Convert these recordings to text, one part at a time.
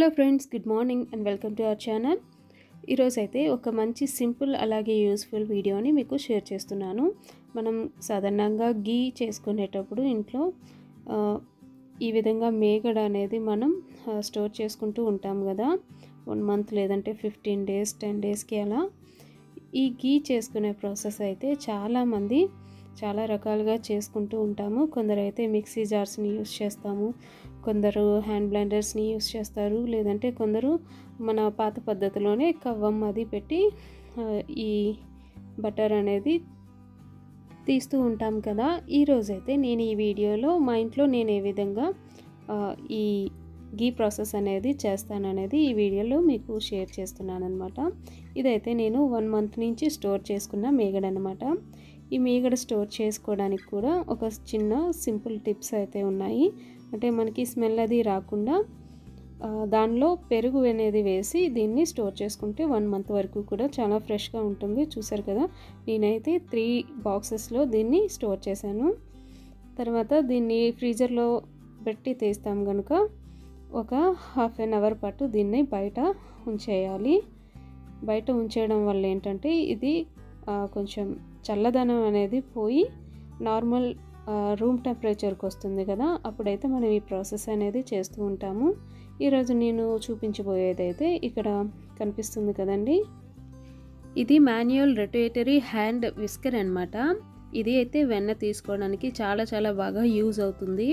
friends good morning and welcome to our channel ఈరోజు అయితే ఒక మంచి సింపుల్ అలాగే యూస్ఫుల్ వీడియోని మీకు షేర్ చేస్తున్నాను మనం సాధారణంగా గీ చేసుకునేటప్పుడు ఇంట్లో ఆ, ఈ విధంగా మేగడ అనేది మనం ఆ, స్టోర్ చేసుకుంటూ ఉంటాం కదా వన్ మంత్ లేదంటే ఫిఫ్టీన్ డేస్ టెన్ డేస్కి అలా ఈ గీ చేసుకునే ప్రాసెస్ అయితే చాలామంది చాలా రకాలుగా చేసుకుంటూ ఉంటాము కొందరు అయితే మిక్సీ జార్స్ని యూస్ చేస్తాము కొందరు హ్యాండ్ బ్లెండర్స్ని యూస్ చేస్తారు లేదంటే కొందరు మన పాత పద్ధతిలోనే కవ్వం అది పెట్టి ఆ, ఈ బటర్ అనేది తీస్తూ ఉంటాం కదా ఈరోజైతే నేను ఈ వీడియోలో మా ఇంట్లో నేను ఏ విధంగా ఆ, ఈ గీ ప్రాసెస్ అనేది చేస్తాననేది ఈ వీడియోలో మీకు షేర్ చేస్తున్నాను అనమాట ఇదైతే నేను వన్ మంత్ నుంచి స్టోర్ చేసుకున్న మేగడ అనమాట ఈ మేగడ స్టోర్ చేసుకోవడానికి కూడా ఒక చిన్న సింపుల్ టిప్స్ అయితే ఉన్నాయి అంటే మనకి స్మెల్ అది రాకుండా ఆ, దానిలో పెరుగు అనేది వేసి దీన్ని స్టోర్ చేసుకుంటే వన్ మంత్ వరకు కూడా చాలా ఫ్రెష్గా ఉంటుంది చూసారు కదా నేనైతే త్రీ బాక్సెస్లో దీన్ని స్టోర్ చేశాను తర్వాత దీన్ని ఫ్రీజర్లో పెట్టి తీస్తాం కనుక ఒక హాఫ్ అన్ అవర్ పాటు దీన్ని బయట ఉంచేయాలి బయట ఉంచేయడం వల్ల ఏంటంటే ఇది ఆ, కొంచెం చల్లదనం అనేది పోయి నార్మల్ రూమ్ టెంపరేచర్కి వస్తుంది కదా అప్పుడైతే మనం ఈ ప్రాసెస్ అనేది చేస్తూ ఉంటాము ఈరోజు నేను చూపించబోయేది అయితే ఇక్కడ కనిపిస్తుంది కదండి ఇది మాన్యువల్ రొటేటరీ హ్యాండ్ విస్కర్ అనమాట ఇది అయితే వెన్న తీసుకోవడానికి చాలా చాలా బాగా యూజ్ అవుతుంది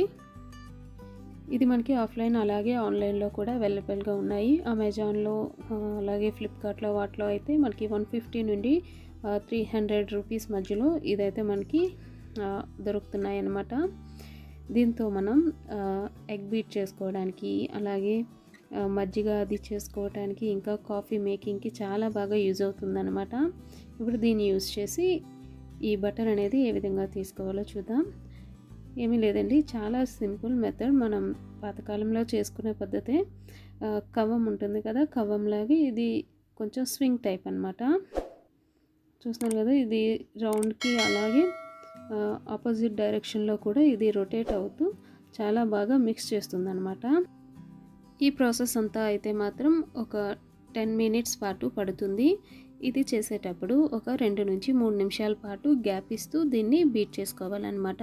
ఇది మనకి ఆఫ్లైన్ అలాగే ఆన్లైన్లో కూడా అవైలబుల్గా ఉన్నాయి అమెజాన్లో ఆ, అలాగే ఫ్లిప్కార్ట్లో వాటిలో అయితే మనకి వన్ ఫిఫ్టీ నుండి త్రీ హండ్రెడ్ రూపీస్ మధ్యలో ఇదైతే మనకి ఆ, దొరుకుతున్నాయి అన్నమాట దీంతో మనం ఆ, ఎగ్ బీట్ చేసుకోవడానికి అలాగే ఆ, మజ్జిగ అది చేసుకోవడానికి ఇంకా కాఫీ మేకింగ్కి చాలా బాగా యూజ్ అవుతుందన్నమాట ఇప్పుడు దీన్ని యూజ్ చేసి ఈ బటర్ అనేది ఏ విధంగా తీసుకోవాలో చూద్దాం ఏమీ లేదండి చాలా సింపుల్ మెథడ్ మనం పాతకాలంలో చేసుకునే పద్ధతే ఆ, కవ్వం ఉంటుంది కదా కవ్వంలాగే ఇది కొంచెం స్వింగ్ టైప్ అనమాట చూస్తున్నారు కదా ఇది రౌండ్కి అలాగే ఆపోజిట్ డైరెక్షన్లో కూడా ఇది రొటేట్ అవుతూ చాలా బాగా మిక్స్ చేస్తుంది అనమాట ఈ ప్రాసెస్ అంతా అయితే మాత్రం ఒక టెన్ మినిట్స్ పాటు పడుతుంది ఇది చేసేటప్పుడు ఒక రెండు నుంచి మూడు నిమిషాల పాటు గ్యాప్ ఇస్తూ దీన్ని బీట్ చేసుకోవాలన్నమాట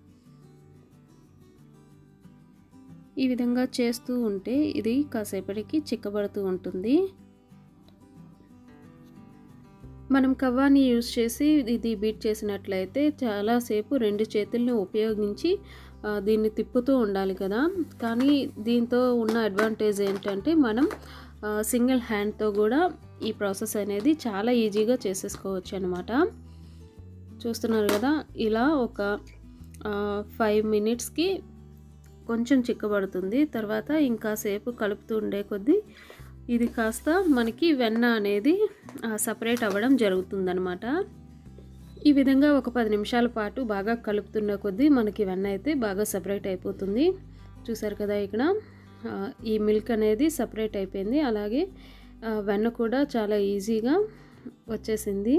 ఈ విధంగా చేస్తూ ఉంటే ఇది కాసేపటికి చిక్కబడుతూ ఉంటుంది మనం కవ్వాని యూజ్ చేసి ఇది బీట్ చేసినట్లయితే చాలాసేపు రెండు చేతుల్ని ఉపయోగించి ఆ, దీన్ని తిప్పుతూ ఉండాలి కదా కానీ దీంతో ఉన్న అడ్వాంటేజ్ ఏంటంటే మనం ఆ, సింగిల్ హ్యాండ్తో కూడా ఈ ప్రాసెస్ అనేది చాలా ఈజీగా చేసేసుకోవచ్చు అనమాట చూస్తున్నారు కదా ఇలా ఒక ఫైవ్ మినిట్స్కి కొంచెం చిక్కబడుతుంది తర్వాత ఇంకా సేపు కలుపుతూ ఉండే కొద్దీ ఇది కాస్త మనకి వెన్న అనేది సపరేట్ అవ్వడం జరుగుతుందనమాట ఈ విధంగా ఒక పది నిమిషాల పాటు బాగా కలుపుతున్న కొద్దీ మనకి వెన్న అయితే బాగా సపరేట్ అయిపోతుంది చూసారు కదా ఇక్కడ ఆ, ఈ మిల్క్ అనేది సపరేట్ అయిపోయింది అలాగే ఆ, వెన్న కూడా చాలా ఈజీగా వచ్చేసింది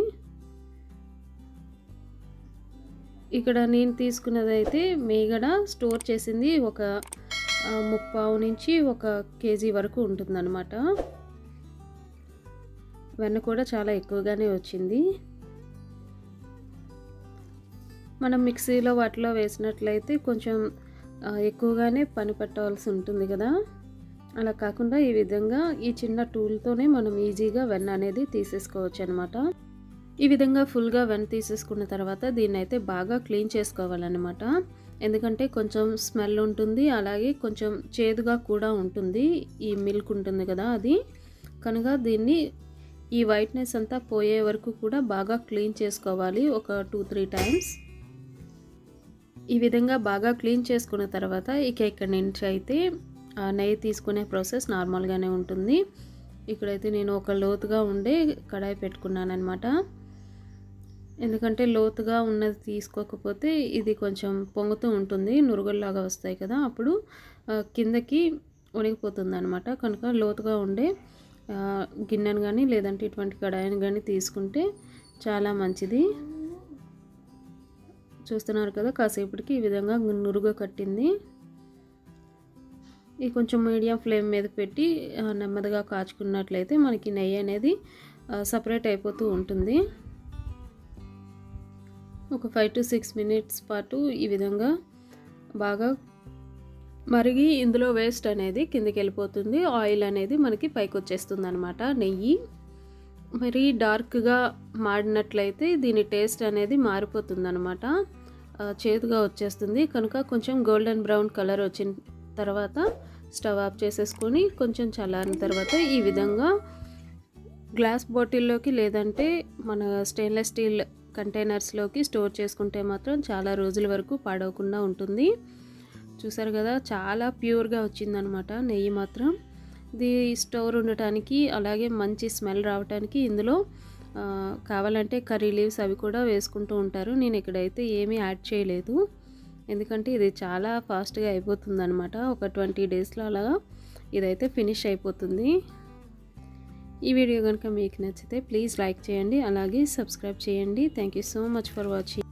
ఇక్కడ నేను తీసుకున్నది అయితే మేగడ స్టోర్ చేసింది ఒక ఆ, ముప్పావు నుంచి ఒక కేజీ వరకు ఉంటుందన్నమాట వెన్న కూడా చాలా ఎక్కువగానే వచ్చింది మనం మిక్సీలో వాటిలో వేసినట్లయితే కొంచెం ఆ, ఎక్కువగానే పని పెట్టవలసి ఉంటుంది కదా అలా కాకుండా ఈ విధంగా ఈ చిన్న టూల్తోనే మనం ఈజీగా వెన్న అనేది తీసేసుకోవచ్చు అనమాట ఈ విధంగా ఫుల్గా వెన్న తీసేసుకున్న తర్వాత దీన్ని అయితే బాగా క్లీన్ చేసుకోవాలన్నమాట ఎందుకంటే కొంచెం స్మెల్ ఉంటుంది అలాగే కొంచెం చేదుగా కూడా ఉంటుంది ఈ మిల్క్ ఉంటుంది కదా అది కనుక దీన్ని ఈ వైట్నెస్ అంతా పోయే వరకు కూడా బాగా క్లీన్ చేసుకోవాలి ఒక టూ త్రీ టైమ్స్ ఈ విధంగా బాగా క్లీన్ చేసుకున్న తర్వాత ఇక ఇక్కడ నుంచి అయితే ఆ నెయ్యి తీసుకునే ప్రాసెస్ నార్మల్గానే ఉంటుంది ఇక్కడైతే నేను ఒక లోతుగా ఉండే కడాయి పెట్టుకున్నాను అనమాట ఎందుకంటే లోతుగా ఉన్నది తీసుకోకపోతే ఇది కొంచెం పొంగుతూ ఉంటుంది నురుగుల్లాగా వస్తాయి కదా అప్పుడు ఆ, కిందకి ఉనిగిపోతుంది అనమాట కనుక లోతుగా ఉండే ఆ, గిన్నెను కానీ లేదంటే ఇటువంటి కడాయిని కానీ తీసుకుంటే చాలా మంచిది చూస్తున్నారు కదా కాసేపటికి ఈ విధంగా నురుగ కట్టింది ఇది కొంచెం మీడియం ఫ్లేమ్ మీద పెట్టి ఆ, నెమ్మదిగా కాచుకున్నట్లయితే మనకి నెయ్యి అనేది సపరేట్ అయిపోతూ ఉంటుంది ఒక ఫైవ్ టు సిక్స్ మినిట్స్ పాటు ఈ విధంగా బాగా మరిగి ఇందులో వేస్ట్ అనేది కిందకి వెళ్ళిపోతుంది ఆయిల్ అనేది మనకి పైకి వచ్చేస్తుంది అనమాట నెయ్యి మరి డార్క్గా మాడినట్లయితే దీని టేస్ట్ అనేది మారిపోతుంది అనమాట చేదుగా వచ్చేస్తుంది కనుక కొంచెం గోల్డెన్ బ్రౌన్ కలర్ వచ్చిన తర్వాత స్టవ్ ఆఫ్ చేసేసుకొని కొంచెం చల్లారిన తర్వాత ఈ విధంగా గ్లాస్ బాటిల్లోకి లేదంటే మన స్టెయిన్లెస్ స్టీల్ కంటైనర్స్లోకి స్టోర్ చేసుకుంటే మాత్రం చాలా రోజుల వరకు పాడవకుండా ఉంటుంది చూసారు కదా చాలా ప్యూర్గా వచ్చిందనమాట నెయ్యి మాత్రం ఇది స్టోర్ ఉండటానికి అలాగే మంచి స్మెల్ రావడానికి ఇందులో ఆ, కావాలంటే కర్రీ లీవ్స్ అవి కూడా వేసుకుంటూ ఉంటారు నేను ఇక్కడైతే ఏమీ యాడ్ చేయలేదు ఎందుకంటే ఇది చాలా ఫాస్ట్గా అయిపోతుంది అనమాట ఒక ట్వంటీ డేస్లో అలాగా ఇదైతే ఫినిష్ అయిపోతుంది ఈ వీడియో కనుక మీకు నచ్చితే ప్లీజ్ లైక్ చేయండి అలాగే సబ్స్క్రైబ్ చేయండి thank you so much for watching